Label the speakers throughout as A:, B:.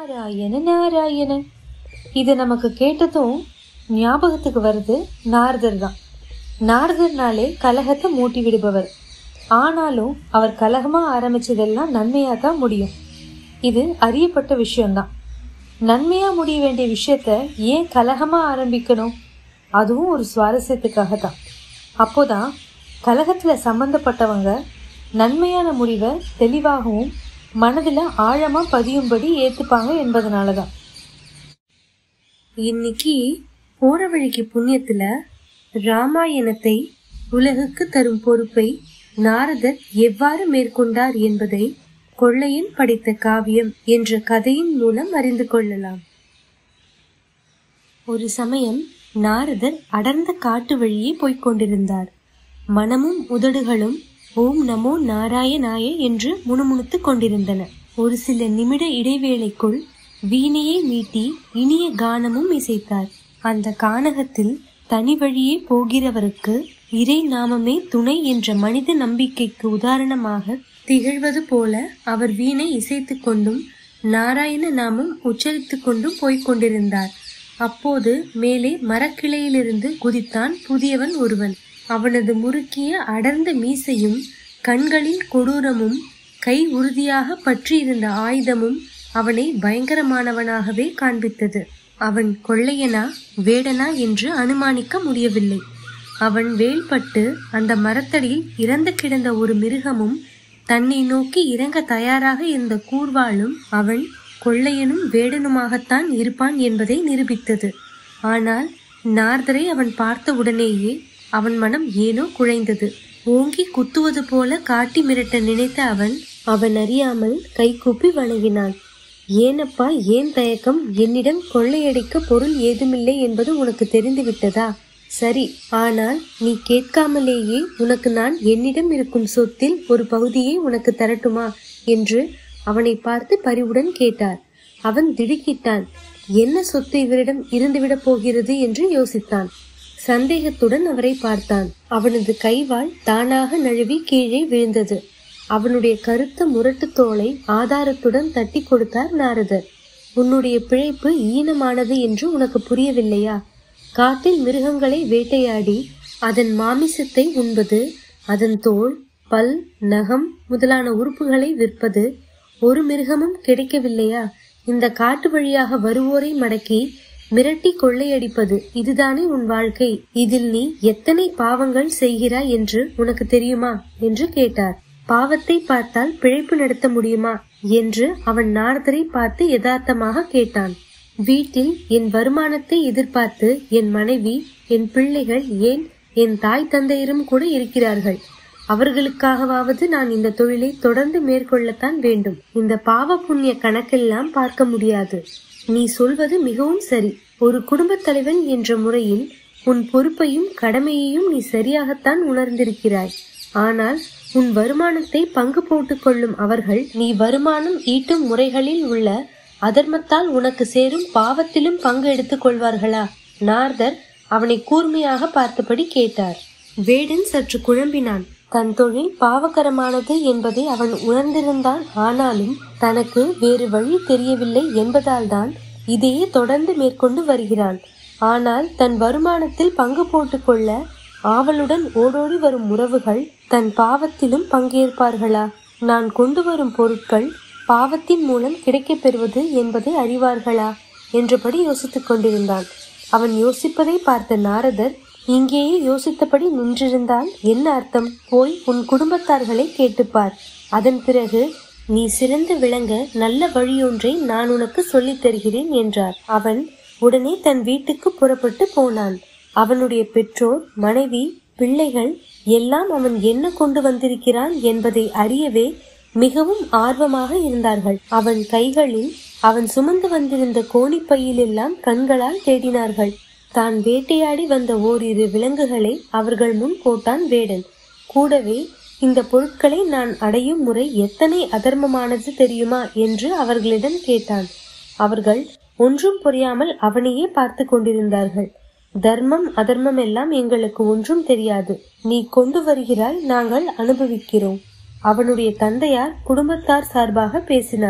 A: நாராயண நாராயண இது நமக்கு கேட்டதும் ஞாபகத்துக்கு வருது நாரதர் தான் நாரதர்னாலே கலகத்தை மூட்டி விடுபவர் ஆனாலும் அவர் கலகமா ஆரம்பிச்சதெல்லாம் நன்மையா தான் முடியும் இது அறியப்பட்ட விஷயம்தான் நன்மையா முடிய வேண்டிய விஷயத்த ஏன் கலகமா ஆரம்பிக்கணும் அதுவும் ஒரு சுவாரஸ்யத்துக்காக தான் அப்போதான் கலகத்துல சம்பந்தப்பட்டவங்க நன்மையான முடிவை தெளிவாகவும் மனதில் ஆழமா பதியும்படி ஏத்துப்பாங்க என்பதனால தான் இன்னைக்கு போற வழிக்கு புண்ணியத்துல ராமாயணத்தை உலகுக்கு தரும் பொறுப்பை நாரதர் எவ்வாறு மேற்கொண்டார் என்பதை கொள்ளையன் படித்த காவியம் என்ற கதையின் மூலம் அறிந்து கொள்ளலாம் ஒரு சமயம் நாரதர் அடர்ந்த காட்டு வழியே போய்க் கொண்டிருந்தார் மனமும் உதடுகளும் ஓம் நமோ நாராயணாய என்று முணுமுணுத்துக் கொண்டிருந்தன ஒரு சில நிமிட இடைவேளைக்குள் வீணையை மீட்டி இனிய கானமும் இசைத்தார் அந்த கானகத்தில் தனி வழியே போகிறவருக்கு இறை நாமமே துணை என்ற மனித நம்பிக்கைக்கு உதாரணமாக திகழ்வது போல அவர் வீணை இசைத்துக் கொண்டும் நாராயண நாமம் உச்சரித்துக் கொண்டும் போய்க் கொண்டிருந்தார் அப்போது மேலே மரக்கிளையிலிருந்து குதித்தான் புதியவன் ஒருவன் அவனது முறுக்கிய அடர்ந்த மீசையும் கண்களின் கொடூரமும் கை உறுதியாக பற்றியிருந்த ஆயுதமும் அவனை பயங்கரமானவனாகவே காண்பித்தது அவன் கொள்ளையனா வேடனா என்று அனுமானிக்க முடியவில்லை அவன் வேல்பட்டு அந்த மரத்தடியில் இறந்து கிடந்த ஒரு மிருகமும் தன்னை நோக்கி இறங்க தயாராக இருந்த கூர்வாளும் அவன் கொள்ளையனும் வேடனுமாகத்தான் இருப்பான் என்பதை நிரூபித்தது ஆனால் நார்தரை அவன் பார்த்த உடனேயே அவன் மனம் ஏனோ குழைந்தது ஓங்கி குத்துவது போல காட்டி மிரட்ட நினைத்த அவன் அவன் அறியாமல் கைகூப்பி வணங்கினான் ஏனப்பா ஏன் தயக்கம் என்னிடம் கொள்ளையடிக்க பொருள் ஏதுமில்லை என்பது உனக்கு தெரிந்து விட்டதா சரி ஆனால் நீ கேட்காமலேயே உனக்கு நான் என்னிடம் இருக்கும் சொத்தில் ஒரு பகுதியை உனக்கு தரட்டுமா என்று அவனை பார்த்து பரிவுடன் கேட்டார் அவன் திடுக்கிட்டான் என்ன சொத்து இவரிடம் இருந்துவிடப் போகிறது என்று யோசித்தான் சந்தேகத்துடன் அவரை பார்த்தான் அவனது கைவாள் தானாக நழுவி கீழே விழுந்தது அவனுடைய கருத்த முரட்டு தோலை ஆதாரத்துடன் தட்டி கொடுத்தார் நாரதர் உன்னுடைய பிழைப்பு ஈனமானது என்று உனக்கு புரியவில்லையா காட்டில் மிருகங்களை வேட்டையாடி அதன் மாமிசத்தை உண்பது அதன் தோல் பல் நகம் முதலான உறுப்புகளை விற்பது ஒரு மிருகமும் கிடைக்கவில்லையா இந்த காட்டு வழியாக வருவோரை மடக்கி மிரட்டி கொள்ளையடிப்பது இதுதானே உன் வாழ்க்கை இதில் நீ எத்தனை பாவங்கள் செய்கிறாய் என்று உனக்கு தெரியுமா என்று கேட்டார் பாவத்தை பார்த்தால் பிழைப்பு நடத்த முடியுமா என்று அவன் நாரதரை பார்த்து யதார்த்தமாக கேட்டான் வீட்டில் என் வருமானத்தை எதிர்பார்த்து என் மனைவி என் பிள்ளைகள் ஏன் என் தாய் தந்தையரும் கூட இருக்கிறார்கள் அவர்களுக்காகவாவது நான் இந்த தொழிலை தொடர்ந்து மேற்கொள்ளத்தான் வேண்டும் இந்த பாவ புண்ணிய கணக்கெல்லாம் பார்க்க முடியாது நீ சொல்வது மிகவும் சரி ஒரு குடும்பத் தலைவன் என்ற முறையில் உன் பொறுப்பையும் கடமையையும் நீ சரியாகத்தான் உணர்ந்திருக்கிறாய் ஆனால் உன் வருமானத்தை பங்கு போட்டுக் கொள்ளும் அவர்கள் நீ வருமானம் ஈட்டும் முறைகளில் உள்ள அதர்மத்தால் உனக்கு சேரும் பாவத்திலும் பங்கு எடுத்துக் கொள்வார்களா நார்தர் அவனை கூர்மையாக பார்த்தபடி கேட்டார் வேடன் சற்று குழம்பினான் தன் தொழில் பாவகரமானது என்பதை அவன் உணர்ந்திருந்தான் ஆனாலும் தனக்கு வேறு வழி தெரியவில்லை என்பதால்தான் இதையே தொடர்ந்து மேற்கொண்டு வருகிறான் ஆனால் தன் வருமானத்தில் பங்கு போட்டுக்கொள்ள ஆவலுடன் ஓடோடி வரும் உறவுகள் தன் பாவத்திலும் பங்கேற்பார்களா நான் கொண்டு வரும் பொருட்கள் பாவத்தின் மூலம் கிடைக்கப் பெறுவது என்பதை அறிவார்களா என்றபடி யோசித்துக் கொண்டிருந்தான் அவன் யோசிப்பதை பார்த்த நாரதர் இங்கேயே யோசித்தபடி நின்றிருந்தால் என்ன அர்த்தம் போய் உன் குடும்பத்தார்களை கேட்டுப்பார் அதன் பிறகு நீ சிறந்து விளங்க நல்ல வழியொன்றை நான் உனக்கு சொல்லித் தருகிறேன் என்றார் அவன் உடனே தன் வீட்டுக்கு புறப்பட்டு போனான் அவனுடைய பெற்றோர் மனைவி பிள்ளைகள் எல்லாம் அவன் என்ன கொண்டு வந்திருக்கிறான் என்பதை அறியவே மிகவும் ஆர்வமாக இருந்தார்கள் அவன் கைகளில் அவன் சுமந்து வந்திருந்த கோணிப்பையிலெல்லாம் கண்களால் தேடினார்கள் தான் வேட்டையாடி வந்த ஓரிரு விலங்குகளை அவர்கள் முன் போட்டான் வேடன் கூடவே இந்த பொருட்களை நான் அடையும் முறை எத்தனை அதர்மமானது தெரியுமா என்று அவர்களிடம் கேட்டான் அவர்கள் ஒன்றும் புரியாமல் அவனையே பார்த்து கொண்டிருந்தார்கள் தர்மம் அதர்மம் எல்லாம் எங்களுக்கு ஒன்றும் தெரியாது நீ கொண்டு வருகிறாய் நாங்கள் அனுபவிக்கிறோம் அவனுடைய தந்தையார் குடும்பத்தார் சார்பாக பேசினார்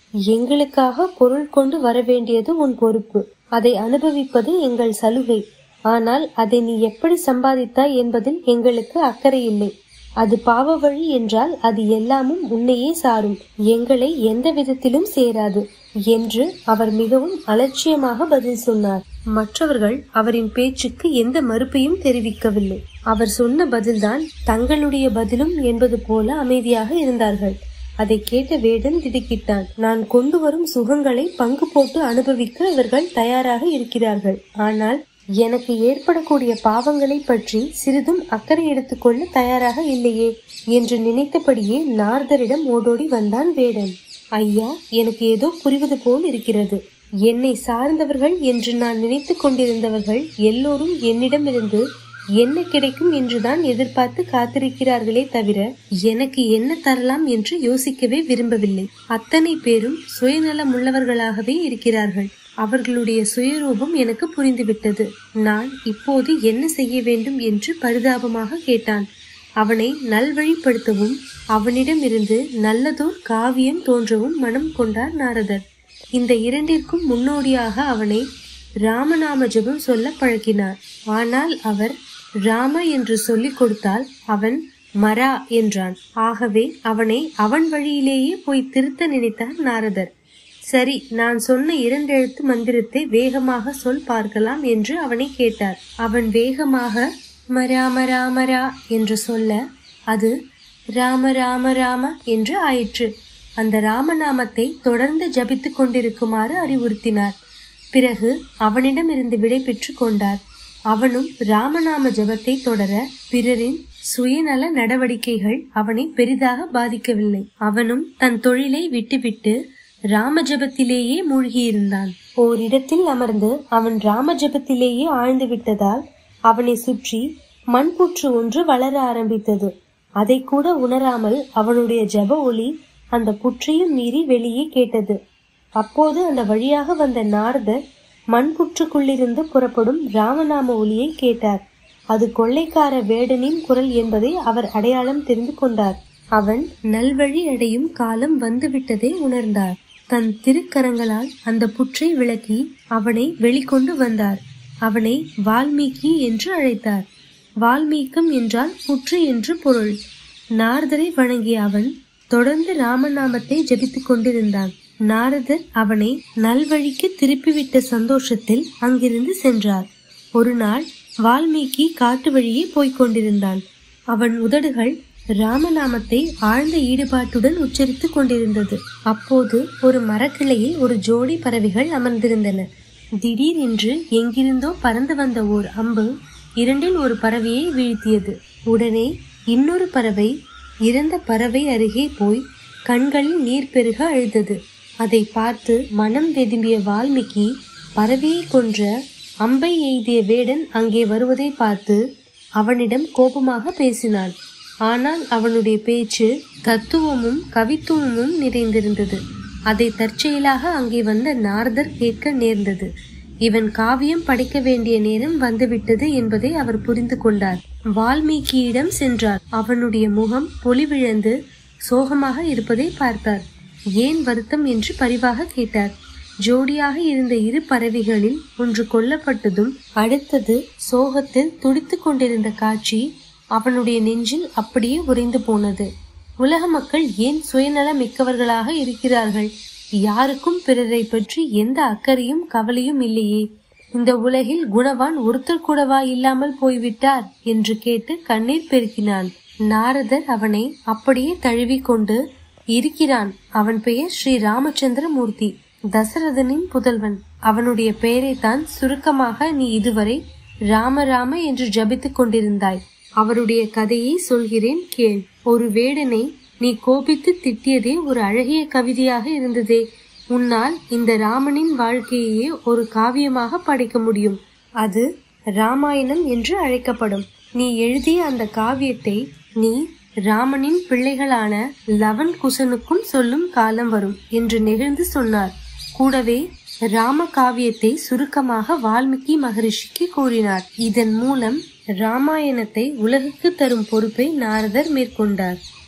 A: எங்களுக்காக பொருள் கொண்டு வர வேண்டியது உன் பொறுப்பு அதை அனுபவிப்பது எங்கள் சலுகை ஆனால் அதை நீ எப்படி சம்பாதித்தாய் என்பதில் எங்களுக்கு அக்கறை இல்லை அது பாவ வழி என்றால் அது எல்லாமும் உன்னையே சாரும் எங்களை எந்த விதத்திலும் சேராது என்று அவர் மிகவும் அலட்சியமாக பதில் சொன்னார் மற்றவர்கள் அவரின் பேச்சுக்கு எந்த மறுப்பையும் தெரிவிக்கவில்லை அவர் சொன்ன பதில்தான் தங்களுடைய பதிலும் என்பது போல அமைதியாக இருந்தார்கள் அதை கேட்ட வேடன் திடுக்கிட்டான் நான் கொண்டு வரும் சுகங்களை பங்கு போட்டு அனுபவிக்க இவர்கள் தயாராக இருக்கிறார்கள் ஆனால் எனக்கு ஏற்படக்கூடிய பாவங்களை பற்றி சிறிதும் அக்கறை எடுத்துக்கொள்ள தயாராக இல்லையே என்று நினைத்தபடியே நாரதரிடம் ஓடோடி வந்தான் வேடன் ஐயா எனக்கு ஏதோ புரிவது போல் இருக்கிறது என்னை சார்ந்தவர்கள் என்று நான் நினைத்து கொண்டிருந்தவர்கள் எல்லோரும் என்னிடமிருந்து என்ன கிடைக்கும் என்றுதான் எதிர்பார்த்து காத்திருக்கிறார்களே தவிர எனக்கு என்ன தரலாம் என்று யோசிக்கவே விரும்பவில்லை அத்தனை பேரும் சுயநலமுள்ளவர்களாகவே இருக்கிறார்கள் அவர்களுடைய சுயரூபம் எனக்கு புரிந்துவிட்டது நான் இப்போது என்ன செய்ய வேண்டும் என்று பரிதாபமாக கேட்டான் அவனை நல்வழிப்படுத்தவும் அவனிடமிருந்து நல்லதோர் காவியம் தோன்றவும் மனம் கொண்டார் நாரதர் இந்த இரண்டிற்கும் முன்னோடியாக அவனை ராமநாம ஜெபம் சொல்ல பழக்கினார் ஆனால் அவர் ராம என்று சொல்லிக் கொடுத்தால் அவன் மரா என்றான் ஆகவே அவனை அவன் வழியிலேயே போய் திருத்த நினைத்தார் நாரதர் சரி நான் சொன்ன இரண்டெழுத்து மந்திரத்தை வேகமாக சொல் பார்க்கலாம் என்று அவனை கேட்டார் அவன் வேகமாக மராம ராமரா என்று சொல்ல அது ராம ராம ராம என்று ஆயிற்று அந்த ராமநாமத்தை தொடர்ந்து ஜபித்துக் கொண்டிருக்குமாறு அறிவுறுத்தினார் பிறகு அவனிடமிருந்து விடை பெற்றுக் கொண்டார் அவனும் ராமநாம ஜபத்தை தொடர பிறரின் சுயநல நடவடிக்கைகள் அவனை பெரிதாக பாதிக்கவில்லை அவனும் தன் தொழிலை விட்டுவிட்டு ராமஜபத்திலேயே மூழ்கியிருந்தான் ஓரிடத்தில் அமர்ந்து அவன் ராமஜபத்திலேயே ஆழ்ந்து விட்டதால் அவனை சுற்றி மண்புற்று ஒன்று வளர ஆரம்பித்தது அதை கூட உணராமல் அவனுடைய ஜப ஒளி அந்த புற்றையும் மீறி வெளியே கேட்டது அப்போது அந்த வழியாக வந்த நாரதர் மண்புற்றுக்குள்ளிருந்து புறப்படும் ராமநாம ஒலியை கேட்டார் அது கொள்ளைக்கார வேடனின் குரல் என்பதை அவர் அடையாளம் தெரிந்து கொண்டார் அவன் நல்வழி அடையும் காலம் வந்துவிட்டதை உணர்ந்தார் தன் திருக்கரங்களால் அந்த புற்றை விளக்கி அவனை வெளிக்கொண்டு வந்தார் அவனை வால்மீகி என்று அழைத்தார் வால்மீகம் என்றால் புற்று என்று பொருள் நாரதரை வணங்கிய அவன் தொடர்ந்து ராமநாமத்தை ஜபித்துக் கொண்டிருந்தான் நாரதர் அவனை நல்வழிக்கு திருப்பிவிட்ட சந்தோஷத்தில் அங்கிருந்து சென்றார் ஒரு நாள் வால்மீகி காட்டு வழியே போய்க் கொண்டிருந்தான் அவன் உதடுகள் ராமநாமத்தை ஆழ்ந்த ஈடுபாட்டுடன் உச்சரித்துக் கொண்டிருந்தது அப்போது ஒரு மரக்கிளையில் ஒரு ஜோடி பறவைகள் அமர்ந்திருந்தன திடீரென்று எங்கிருந்தோ பறந்து வந்த ஓர் அம்பு இரண்டில் ஒரு பறவையை வீழ்த்தியது உடனே இன்னொரு பறவை இறந்த பறவை அருகே போய் கண்களில் நீர் பெருக அழுதது அதை பார்த்து மனம் வெதும்பிய வால்மீகி பறவையை கொன்ற அம்பை எய்திய வேடன் அங்கே வருவதை பார்த்து அவனிடம் கோபமாக பேசினான் ஆனால் அவனுடைய பேச்சு தத்துவமும் கவித்துவமும் நிறைந்திருந்தது அதை தற்செயலாக அங்கே வந்த நாரதர் கேட்க நேர்ந்தது இவன் காவியம் படைக்க வேண்டிய நேரம் வந்துவிட்டது என்பதை அவர் புரிந்து கொண்டார் வால்மீகியிடம் சென்றார் அவனுடைய முகம் பொலிவிழந்து சோகமாக இருப்பதை பார்த்தார் ஏன் வருத்தம் என்று பரிவாக கேட்டார் ஜோடியாக இருந்த இரு பறவைகளில் ஒன்று கொல்லப்பட்டதும் அடுத்தது சோகத்தில் துடித்துக் கொண்டிருந்த காட்சி அவனுடைய நெஞ்சில் அப்படியே உறைந்து போனது உலக மக்கள் ஏன் சுயநல மிக்கவர்களாக இருக்கிறார்கள் யாருக்கும் பிறரை பற்றி எந்த அக்கறையும் கவலையும் இல்லையே இந்த உலகில் குணவான் ஒருத்தர் கூடவா இல்லாமல் போய்விட்டார் என்று கேட்டு கண்ணீர் பெருக்கினான் நாரதர் அவனை அப்படியே தழுவிக்கொண்டு இருக்கிறான் அவன் பெயர் ஸ்ரீ ராமச்சந்திரமூர்த்தி தசரதனின் புதல்வன் அவனுடைய பெயரைத்தான் சுருக்கமாக நீ இதுவரை ராம ராம என்று ஜபித்துக் கொண்டிருந்தாய் அவருடைய கதையை சொல்கிறேன் கேள் ஒரு வேடனை நீ கோபித்து திட்டியதே ஒரு அழகிய கவிதையாக இருந்ததே உன்னால் இந்த ராமனின் வாழ்க்கையே ஒரு காவியமாக படைக்க முடியும் அது ராமாயணம் என்று அழைக்கப்படும் நீ எழுதிய அந்த காவியத்தை நீ ராமனின் பிள்ளைகளான லவன் குசனுக்கும் சொல்லும் காலம் வரும் என்று நெகிழ்ந்து சொன்னார் கூடவே ராம காவியத்தை சுருக்கமாக வால்மீகி மகரிஷிக்கு கூறினார் இதன் மூலம் ராமாயணத்தை உலகுக்கு தரும் பொறுப்பை நாரதர் மேற்கொண்டார்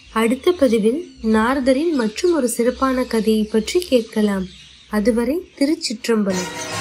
A: அடுத்த பதிவில் நாரதரின் மற்றும் ஒரு சிறப்பான கதையை பற்றி கேட்கலாம் அதுவரை திருச்சிற்றம்பலம்